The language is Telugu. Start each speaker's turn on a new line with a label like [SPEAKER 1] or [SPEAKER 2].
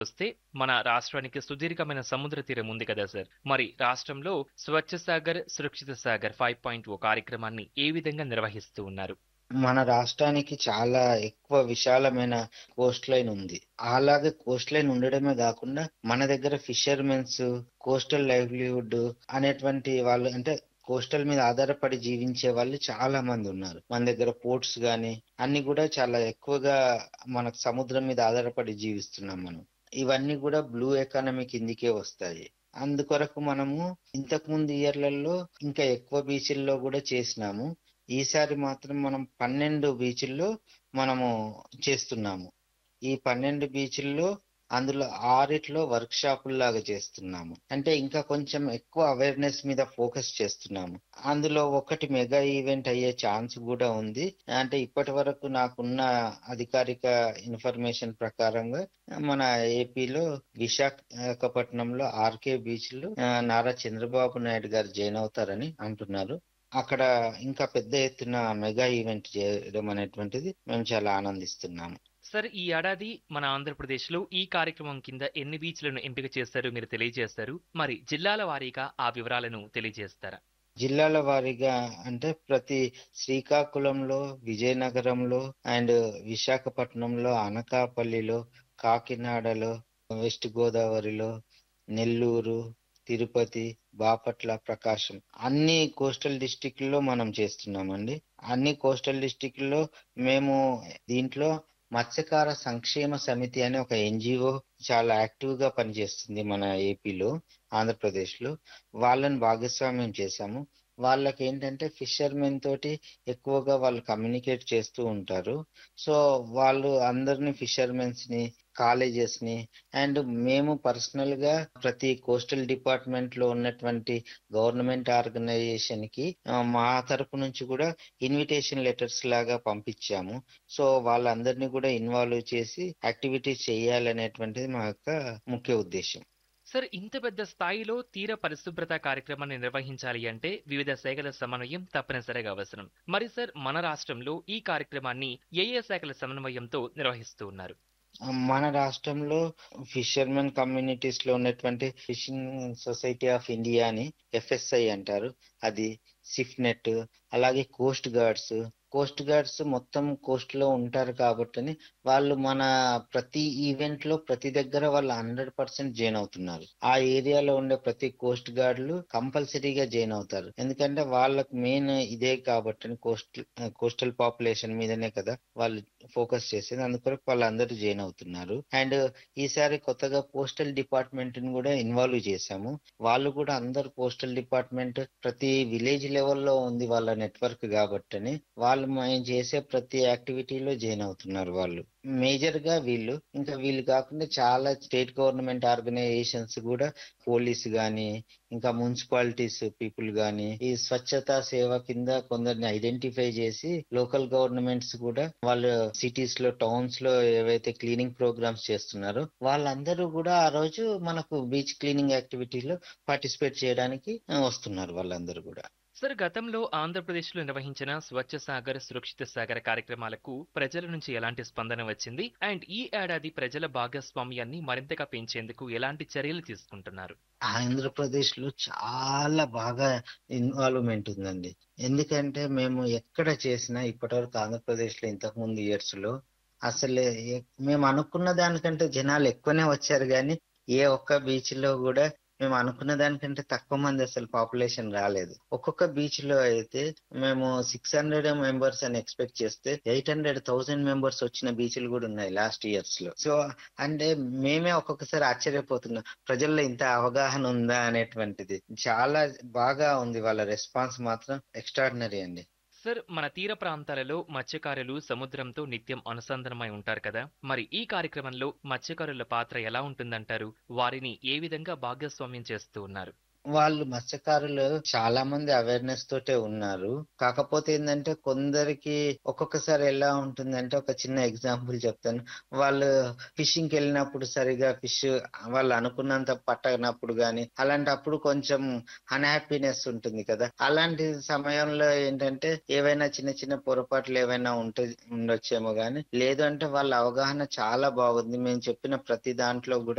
[SPEAKER 1] వస్తే మన రాష్ట్రానికి సుదీర్ఘమైన సముద్ర తీరం ఉంది కదా సార్ మరి రాష్ట్రంలో స్వచ్ఛ సాగర్ సురక్షిత సాగర్ ఫైవ్ పాయింట్ ఓ కార్యక్రమాన్ని ఏ విధంగా నిర్వహిస్తూ ఉన్నారు
[SPEAKER 2] మన రాష్ట్రానికి చాలా ఎక్కువ విశాలమైన కోస్ట్ లైన్ ఉంది అలాగే కోస్ట్ లైన్ ఉండడమే కాకుండా మన దగ్గర ఫిషర్మెన్స్ కోస్టల్ లైవ్లీహుడ్ అనేటువంటి వాళ్ళు అంటే కోస్టల్ మీద ఆధారపడి జీవించే వాళ్ళు చాలా మంది ఉన్నారు మన దగ్గర పోర్ట్స్ గానీ అన్ని కూడా చాలా ఎక్కువగా మనకు సముద్రం మీద ఆధారపడి జీవిస్తున్నాం మనం ఇవన్నీ కూడా బ్లూ ఎకానమీ కిందికే వస్తాయి అందుకొరకు మనము ఇంతకు ముందు ఇయర్లలో ఇంకా ఎక్కువ బీచ్ల్లో కూడా చేసినాము ఈసారి మాత్రం మనం పన్నెండు బీచ్ల్లో మనము చేస్తున్నాము ఈ పన్నెండు బీచ్ల్లో అందులో ఆరిట్లో వర్క్ షాపుల్లాగా చేస్తున్నాము అంటే ఇంకా కొంచెం ఎక్కువ అవేర్నెస్ మీద ఫోకస్ చేస్తున్నాము అందులో ఒకటి మెగా ఈవెంట్ అయ్యే ఛాన్స్ కూడా ఉంది అంటే ఇప్పటి వరకు నాకున్న అధికారిక ఇన్ఫర్మేషన్ ప్రకారంగా మన ఏపీలో విశాఖపట్నంలో ఆర్కే బీచ్ లో నారా చంద్రబాబు నాయుడు గారు జాయిన్ అవుతారని అంటున్నారు అక్కడ ఇంకా పెద్ద ఎత్తున మెగా ఈవెంట్ చేయడం అనేటువంటిది మేము చాలా ఆనందిస్తున్నాము
[SPEAKER 1] సార్ ఈ ఏడాది మన ఆంధ్రప్రదేశ్ లో ఈ కార్యక్రమం కింద ఎన్ని బీచ్లను ఎంపిక చేశారు మీరు తెలియజేస్తారు మరి జిల్లాల వారీగా ఆ వివరాలను తెలియజేస్తారా
[SPEAKER 2] జిల్లాల వారీగా అంటే ప్రతి శ్రీకాకుళంలో విజయనగరంలో అండ్ విశాఖపట్నంలో అనకాపల్లిలో కాకినాడలో వెస్ట్ గోదావరిలో నెల్లూరు తిరుపతి బాపట్ల ప్రకాశం అన్ని కోస్టల్ డిస్టిక్ లో మనం చేస్తున్నామండి అన్ని కోస్టల్ డిస్టిక్ లో మేము దీంట్లో మత్స్యకార సంక్షేమ సమితి అనే ఒక ఎన్జిఓ చాలా యాక్టివ్ గా పనిచేస్తుంది మన ఏపీలో ఆంధ్రప్రదేశ్ లో వాళ్ళని భాగస్వామ్యం చేశాము వాళ్ళకి ఏంటంటే ఫిషర్మెన్ తోటి ఎక్కువగా వాళ్ళు కమ్యూనికేట్ చేస్తూ ఉంటారు సో వాళ్ళు అందరిని ఫిషర్మెన్స్ ని కాలేజెస్ ని అండ్ మేము పర్సనల్ గా ప్రతి కోస్టల్ డిపార్ట్మెంట్ లో ఉన్నటువంటి గవర్నమెంట్ ఆర్గనైజేషన్ కి మా తరపు నుంచి కూడా ఇన్విటేషన్ లెటర్స్ లాగా పంపించాము సో వాళ్ళందరినీ కూడా ఇన్వాల్వ్ చేసి యాక్టివిటీస్ చేయాలనేటువంటిది మా యొక్క ముఖ్య ఉద్దేశం
[SPEAKER 1] సార్ ఇంత పెద్ద స్థాయిలో తీర పరిశుభ్రత కార్యక్రమాన్ని నిర్వహించాలి అంటే వివిధ శాఖల సమన్వయం తప్పనిసరిగా అవసరం మరి సార్ మన రాష్ట్రంలో ఈ కార్యక్రమాన్ని ఏ ఏ శాఖల సమన్వయంతో నిర్వహిస్తూ ఉన్నారు
[SPEAKER 2] మన రాష్ట్రంలో ఫిషర్మెన్ కమ్యూనిటీస్ లో ఉన్నటువంటి ఫిషింగ్ సొసైటీ ఆఫ్ ఇండియా అని ఎఫ్ఎస్ఐ అంటారు అది సిఫ్నెట్ అలాగే కోస్ట్ గార్డ్స్ కోస్ట్ గార్డ్స్ మొత్తం కోస్ట్ లో ఉంటారు కాబట్టి వాళ్ళు మన ప్రతి ఈవెంట్ లో ప్రతి దగ్గర వాళ్ళు హండ్రెడ్ పర్సెంట్ జాయిన్ అవుతున్నారు ఆ ఏరియాలో ఉండే ప్రతి కోస్ట్ గార్డులు కంపల్సరీగా జాయిన్ అవుతారు ఎందుకంటే వాళ్ళకు మెయిన్ ఇదే కాబట్టి కోస్టల్ కోస్టల్ పాపులేషన్ మీదనే కదా వాళ్ళు ఫోకస్ చేసేది అందుకొరకు వాళ్ళందరూ జాయిన్ అవుతున్నారు అండ్ ఈసారి కొత్తగా పోస్టల్ డిపార్ట్మెంట్ ని కూడా ఇన్వాల్వ్ చేశాము వాళ్ళు కూడా అందరు పోస్టల్ డిపార్ట్మెంట్ ప్రతి విలేజ్ లెవెల్లో ఉంది వాళ్ళ నెట్వర్క్ కాబట్టి వాళ్ళు మేము చేసే ప్రతి యాక్టివిటీలో జాయిన్ అవుతున్నారు వాళ్ళు మేజర్ గా వీళ్ళు ఇంకా వీళ్ళు కాకుండా చాలా స్టేట్ గవర్నమెంట్ ఆర్గనైజేషన్స్ కూడా పోలీస్ గాని ఇంకా మున్సిపాలిటీస్ పీపుల్ గాని ఈ స్వచ్ఛతా సేవ కింద కొందరిని ఐడెంటిఫై చేసి లోకల్ గవర్నమెంట్స్ కూడా వాళ్ళు సిటీస్ లో టౌన్స్ లో ఏవైతే క్లీనింగ్ ప్రోగ్రామ్స్ చేస్తున్నారో వాళ్ళందరూ కూడా ఆ రోజు మనకు బీచ్ క్లీనింగ్ యాక్టివిటీలో పార్టిసిపేట్ చేయడానికి వస్తున్నారు వాళ్ళందరూ కూడా
[SPEAKER 1] సార్ గతంలో ఆంధ్రప్రదేశ్లో నిర్వహించిన స్వచ్ఛ సాగర్ సురక్షిత సాగర్ కార్యక్రమాలకు ప్రజల నుంచి ఎలాంటి స్పందన వచ్చింది అండ్ ఈ ఏడాది ప్రజల భాగస్వామ్యాన్ని మరింతగా పెంచేందుకు ఎలాంటి చర్యలు తీసుకుంటున్నారు
[SPEAKER 2] ఆంధ్రప్రదేశ్ లో చాలా బాగా ఇన్వాల్వ్మెంట్ ఉందండి ఎందుకంటే మేము ఎక్కడ చేసినా ఇప్పటివరకు ఆంధ్రప్రదేశ్ లో ఇంతకు ముందు ఇయర్స్ లో అసలు మేము అనుకున్న దానికంటే జనాలు ఎక్కువనే వచ్చారు కానీ ఏ ఒక్క బీచ్ లో కూడా మేము అనుకున్న దానికంటే తక్కువ మంది అసలు పాపులేషన్ రాలేదు ఒక్కొక్క బీచ్ లో అయితే మేము సిక్స్ హండ్రెడ్ మెంబర్స్ అని ఎక్స్పెక్ట్ చేస్తే ఎయిట్ హండ్రెడ్ థౌసండ్ మెంబర్స్ వచ్చిన బీచ్లు కూడా ఉన్నాయి లాస్ట్ ఇయర్స్ లో సో అంటే మేమే ఒక్కొక్కసారి ఆశ్చర్యపోతున్నాం ప్రజల్లో ఇంత అవగాహన ఉందా అనేటువంటిది చాలా బాగా ఉంది వాళ్ళ రెస్పాన్స్ మాత్రం ఎక్స్ట్రాడినరీ అండి
[SPEAKER 1] సార్ మన తీర ప్రాంతాలలో మత్స్యకారులు సముద్రంతో నిత్యం అనుసంధానమై ఉంటారు కదా మరి ఈ కార్యక్రమంలో మత్స్యకారుల పాత్ర ఎలా ఉంటుందంటారు వారిని ఏ విధంగా భాగస్వామ్యం చేస్తూ ఉన్నారు
[SPEAKER 2] వాళ్ళు మత్స్యకారులు చాలా మంది అవేర్నెస్ తోటే ఉన్నారు కాకపోతే ఏంటంటే కొందరికి ఒక్కొక్కసారి ఎలా ఉంటుందంటే ఒక చిన్న ఎగ్జాంపుల్ చెప్తాను వాళ్ళు ఫిషింగ్ కి వెళ్ళినప్పుడు సరిగా ఫిష్ వాళ్ళు అనుకున్నంత పట్టనప్పుడు గాని అలాంటప్పుడు కొంచెం అన్హ్యాపీనెస్ ఉంటుంది కదా అలాంటి సమయంలో ఏంటంటే ఏవైనా చిన్న చిన్న పొరపాట్లు ఏవైనా ఉంటే ఉండొచ్చేమో గాని లేదు అంటే వాళ్ళ అవగాహన చాలా బాగుంది మేము చెప్పిన ప్రతి దాంట్లో కూడా